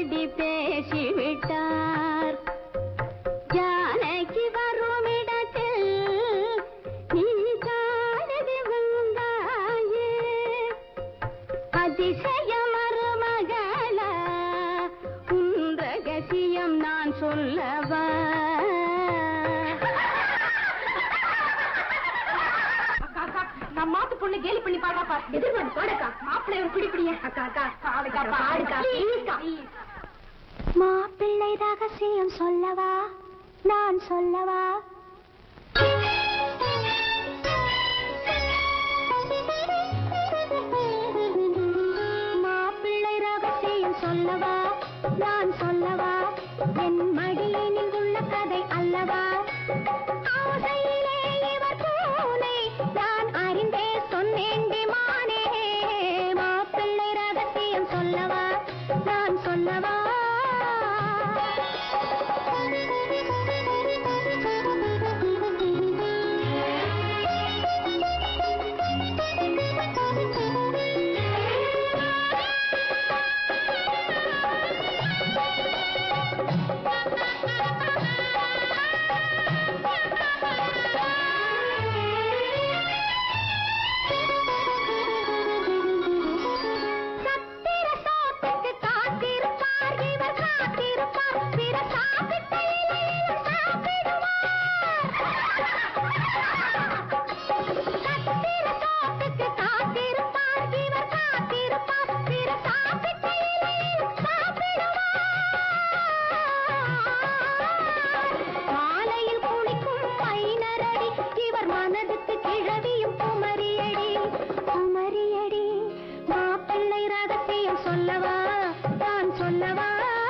இப்படி பேசிவிட்டார் ஜானகி வரும் இடத்தில் நீ காணவி வந்தாயே அதிசய மருமகள உன் ரகசியம் நான் சொல்லவா நான் மாத்து பொண்ணு கேலி பண்ணி பாடுறா பாரு எதிர்பார்த்து பாடுக்கா மாப்பிள்ளை ஒரு பிடி பிடிய அக்கா அக்கா பாடுக்கா பாடுக்கா ப்ளீஸ்க்கா மாப்பிள்ளை ரகசியம் சொல்லவா நான் சொல்லவா மாப்பிள்ளை ரகசியம் சொல்லவா நான் சொல்லவா என் மடியினில் உள்ள கதை அல்லவா ஆசையிலே இவர் பூனை நான் அறிந்தே சொன்னேன் மானே மாப்பிள்ளை ரகசியம் சொல்லவா நான் சொல்லவா சத்திர சோத்துக்கு காத்திருப்பார் இவர் காத்திருப்பார் பிற சாப்பிட்ட இலையிலும் சாப்பிடுவார் சத்திர சோத்துக்கு காத்திருப்பார் இவர் காத்திருப்பார் பிற சாப்பிட்ட இலையிலும் சாப்பிடுவார் மாலையில் குளிக்கும் மைனரடி இவர் மனதுக்கு கிழவியும் குமரியடி குமரியடி மாப்பிள்ளை ரகசியம் சொல்லவா நான் சொல்லவா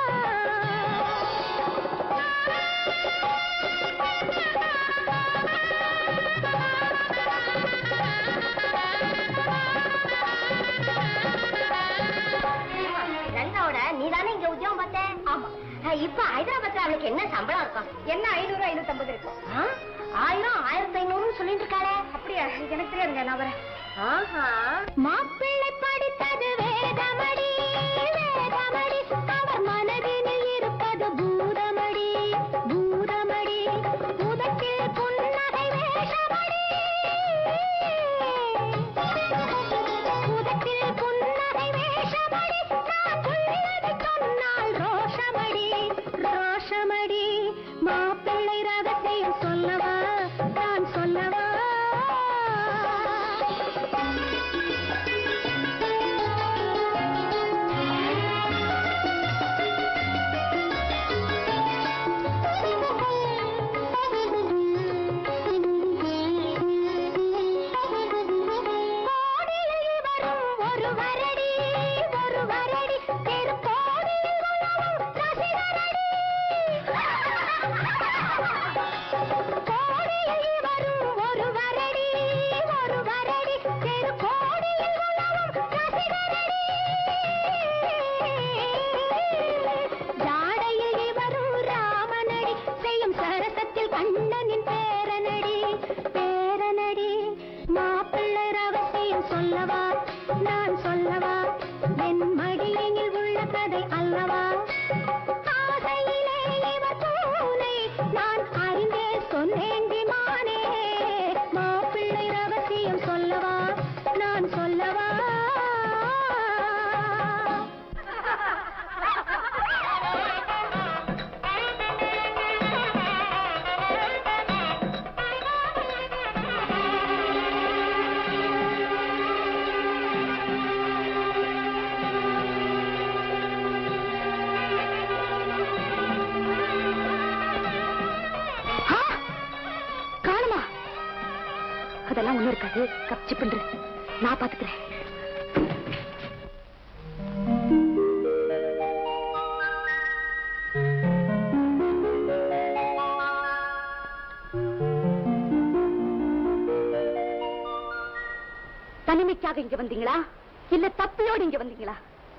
ரங்காவோட நீ தானே இங்க உத்தியோகம் பார்த்த ஆமா இப்ப ஹைதராபாத்ல அவளுக்கு என்ன சம்பளம் இருக்கும் என்ன ஐநூறு ஐநூத்தி ஐம்பது இருக்கும் ஆயிரம் ஆயிரத்தி ஐநூறுன்னு சொல்லிட்டு இருக்காளே அப்படியா எனக்கு தெரியாதுங்க நான் வரேன் ஆஹா மாப்பிள்ளை படித்தது வேதமடி வேதமடி அவர் மனதினில் இருப்பது பூதமடி பூதமடி உதட்டில் புன்னகை வேஷமடி உதட்டில் புன்னகை வேஷமடி நான் சொல்வது சொன்னால் ரோஷமடி ரோஷமடி மாப்பிள்ளை ரகசியம் சொல்லவா நான் சொல்லவா கோடியில் இவரும் ஒரு வரடி ஒரு வரடி திருக்கோடியில் உலவும் ரசிகரடி கோடியில் இவரும் ஒரு வரடி ஒரு வரடி திருக்கோடியில் உலவும் ரசிகரடி ஜாடையில் இவரும் ராமனடி செய்யும் சரசத்தில் கண்ணனின் பேரனடி பேரனடி மாப்பிள்ளை ரகசியம் சொல்லவா நான் சொல்லவா என் மடியில் உள்ள கதை அல்லவா ஆசையிலே இவர் பூனை நான் அறிந்தே சொன்னேன் விமானே மாப்பிள்ளை ரகசியம் சொல்லவா நான் சொல்லவா ஆ! காணுமா அதெல்லாம் ஒண்ணும் இருக்காது கப்சி பண்ற நான் பாத்துக்கிறேன் தனிமைக்காக இங்க வந்தீங்களா இல்ல தப்பியோடு இங்க வந்தீங்களா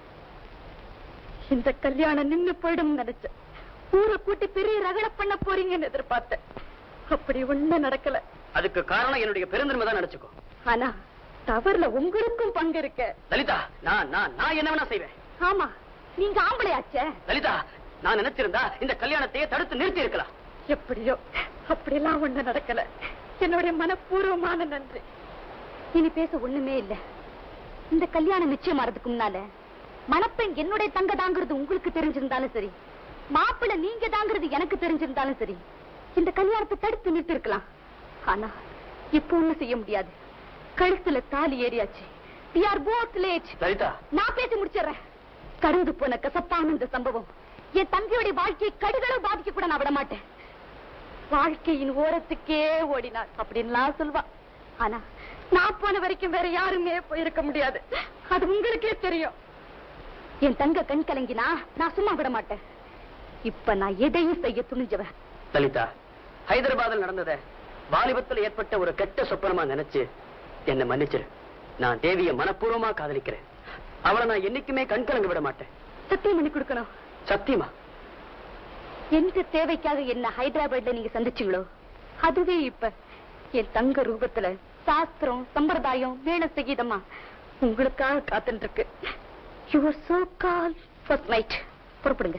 இந்த கல்யாணம் நின்னு போயிடும் நினைச்சேன் ஊரை கூட்டி பெரிய ரகல பண்ண போறீங்கன்னு எதிர்பார்த்தேன் அப்படி ஒண்ணு நடக்கல அதுக்கு காரணம் என்னுடைய பெருந்தன்மை தான் நினைச்சுக்கோ ஆனா தவறுல உங்களுக்கும் பங்கு இருக்க லலிதா நான் நான் நான் என்ன வேணா செய்வேன் ஆமா நீங்க ஆம்பளையாச்சே லலிதா நான் நினைச்சிருந்தா இந்த கல்யாணத்தையே தடுத்து நிறுத்தி இருக்கலாம் எப்படியோ அப்படியெல்லாம் ஒண்ணு நடக்கல என்னுடைய மனப்பூர்வமான நன்றி இனி பேச ஒண்ணுமே இல்ல இந்த கல்யாணம் நிச்சயமாறதுக்கு முன்னால மணப்பெண் என்னுடைய தங்க தாங்கிறது உங்களுக்கு தெரிஞ்சிருந்தாலும் சரி மாப்பிள்ளை நீங்க தாங்கிறது எனக்கு தெரிஞ்சிருந்தாலும் சரி இந்த கல்யாணத்தை தடுத்து நிறுத்தி இருக்கலாம் ஆனா இப்ப ஒண்ணு செய்ய முடியாது கழுத்துல தாலி ஏறியாச்சு we are both late Lalitha நான் பேசி முடிச்சிடுறேன் கருது போன கசப்பான இந்த சம்பவம் என் தங்கையுடைய வாழ்க்கையை கடுகளவு பாதிக்க கூட நான் விட மாட்டேன் வாழ்க்கையின் ஓரத்துக்கே ஓடினார் அப்படின்லாம் சொல்வா ஆனா நான் போன வரைக்கும் வேற யாருமே போயிருக்க முடியாது அது உங்களுக்கே தெரியும் என் தங்க கண் கலங்கினா நான் சும்மா விட மாட்டேன் இப்ப நான் எதையும் செய்ய துணிஞ்சவன் லலிதா ஹைதராபாத்தில் நடந்தத வாலிபத்தில் ஏற்பட்ட ஒரு கெட்ட சொப்பனமா நினைச்சு என்னை மன்னிச்சிரு நான் தேவிய மனப்பூர்வமா காதலிக்கிறேன் அவளை நான் என்னைக்குமே கண் கலங்க விட மாட்டேன் சத்தியம் பண்ணி கொடுக்கணும் சத்தியமா எந்த தேவைக்காக என்ன ஹைதராபாத்ல நீங்க சந்திச்சீங்களோ அதுவே இப்ப என் தங்க ரூபத்துல சாஸ்திரம் சம்பிரதாயம் வேண சகிதமா உங்களுக்காக காத்துட்டு இருக்கு your so call first night புறப்படுங்க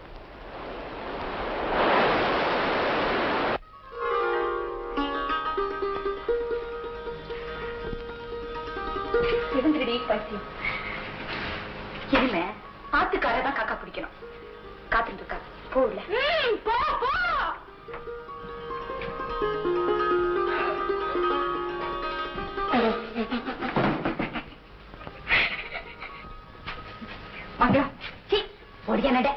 எழுந்திருடி பைத்தியம் இனிமே ஆத்துக்காரர் தான் காக்கா பிடிக்கணும் காத்துட்டு இருக்கா போகல போ போ மங்களா சீ ஓடியா நட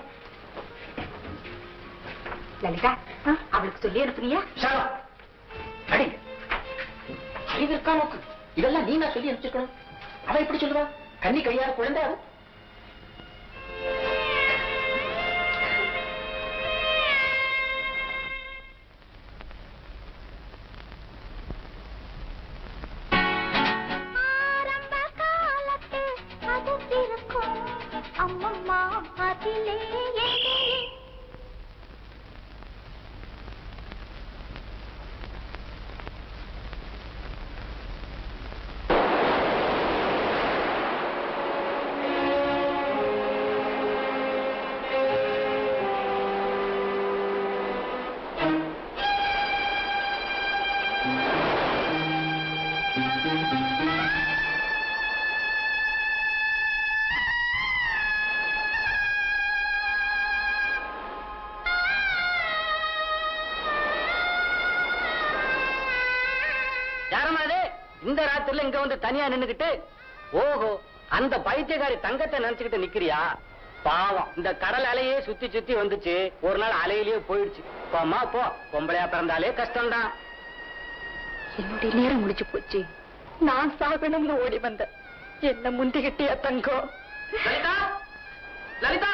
லலிதா அவளுக்கு சொல்லி அனுப்புனியா அடிங்க அறிவு இருக்கா நோக்கு இதெல்லாம் நீ நான் சொல்லி அனுப்பிச்சிருக்கணும் அவ எப்படி சொல்லுவா கன்னி கையார குழந்தை அவ ஆரம்ப காலத்தில் அது பிறக்கும் அம்மம்மா அதிலே ஏனே யாரம்மா அது இந்த ராத்திரில இங்க வந்து தனியா நின்னுகிட்டு ஓஹோ அந்த பைத்தியக்காரி தங்கத்தை நினைச்சுக்கிட்டு நிக்கிறியா பாவம் இந்த கடல் அலையே சுத்தி சுத்தி வந்துச்சு ஒரு நாள் அலையிலேயே போயிடுச்சு போம்மா போ பொம்பளையா பிறந்தாலே கஷ்டம்தான் என்னுடைய நேரம் முடிச்சு போச்சு நான் சாகணும்னு ஓடி வந்தேன் என்ன முந்திக்கிட்டியா தங்கம் லலிதா லலிதா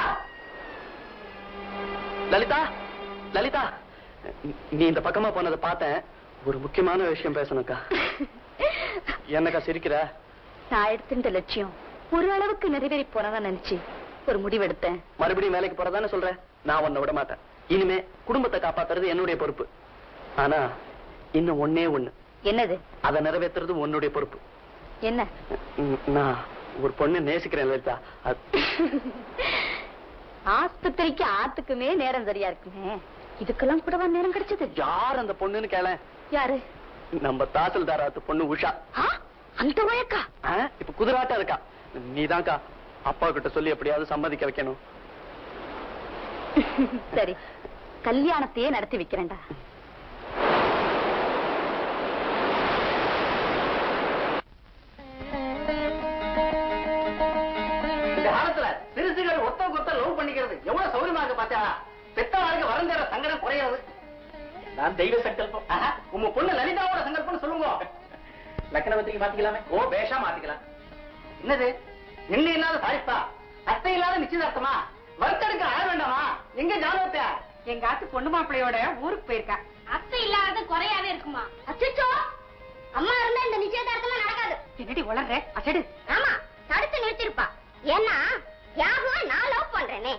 லலிதா லலிதா நீ இந்த பக்கமா போனதை பார்த்தேன் ஒரு முக்கியமான விஷயம் பேசணும்க்கா என்னக்கா சிரிக்கிற நான் எடுத்துட்ட லட்சியம் ஒரு அளவுக்கு நிறைவேறி போனதா நினைச்சு ஒரு முடிவெடுத்தேன் மறுபடியும் வேலைக்கு போறதானே சொல்றேன் நான் உன்னை விட மாட்டேன் இனிமே குடும்பத்தை காப்பாத்துறது என்னுடைய பொறுப்பு ஆனா இன்னும் ஒண்ணே ஒண்ணு என்னது அதை நிறைவேத்துறது உன்னுடைய பொறுப்பு என்ன ம், நான் ஒரு பொண்ணு நேசிக்கிறேன் லலிதா அது- ஆஸ்பத்திரிக்கு ஆத்துக்குமே நேரம் சரியா இருக்குமே இதுக்கெல்லாம் கூடவா நேரம் கிடைச்சது யார் அந்த பொண்ணுன்னு கேள யாரு நம்ம தாசில்தார் ஆத்து பொண்ணு உஷா ஆ, அந்த வழக்கா ஆ, இப்ப குதிராட்டம் இருக்கா நீதான்க்கா அப்பா கிட்ட சொல்லி எப்படியாவது சம்மதிக்க வைக்கணும் சரி கல்யாணத்தையே நடத்தி வைக்கிறேன்டா இந்த காலத்துல சிறுசுகள் ஒத்த கொத்த லவ் பண்ணிக்கிறது எவ்வளவு சௌரியமா இருக்கு பாத்தியா பெத்தவாளுக்கு வரம் தர சங்கடம் குறையாது நான் தெய்வ சங்கல்பம் ஆஹா, உங்க பொண்ணு லலிதாவோட சங்கல்பம் சொல்லுங்க லக்கணபத்திரிக்கை மாத்திக்கலாமே ஓ பேஷா மாத்திக்கலாம் என்னது என்ன இல்லாத சாரிப்பா அத்தை இல்லாத நிச்சயதார்த்தமா வறுத்தெடுக்க ஆள வேண்டாமா எங்க ஜாதகத்தை எங்க ஆத்து பொண்ணு மாப்பிள்ளையோட ஊருக்கு போயிருக்கா அத்தை இல்லாத குறையாவே இருக்குமா அச்சோ அம்மா இருந்தா இந்த நிச்சயதார்த்தமா நடக்காது என்னடி உளர்ற அசடு ஆமா தடுத்து நிறுத்திருப்பா ஏன்னா யாகுவா நான் லவ் பண்றேனே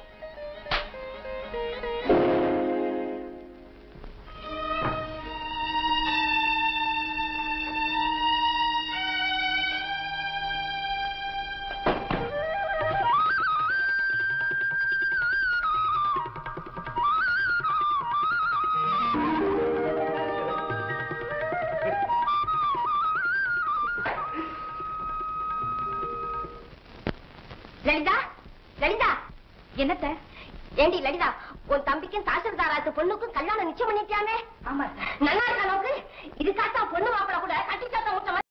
லலிதா லலிதா என்னத்த ஏண்டி லலிதா உன் தம்பிக்கும் தாசில்தாராத்து பொண்ணுக்கும் கல்யாணம் நிச்சயம் பண்ணிட்டியாமே ஆமா நல்லா இருக்கா நோக்கு இதுக்காக பொண்ணு மாப்பிள கூட கட்டி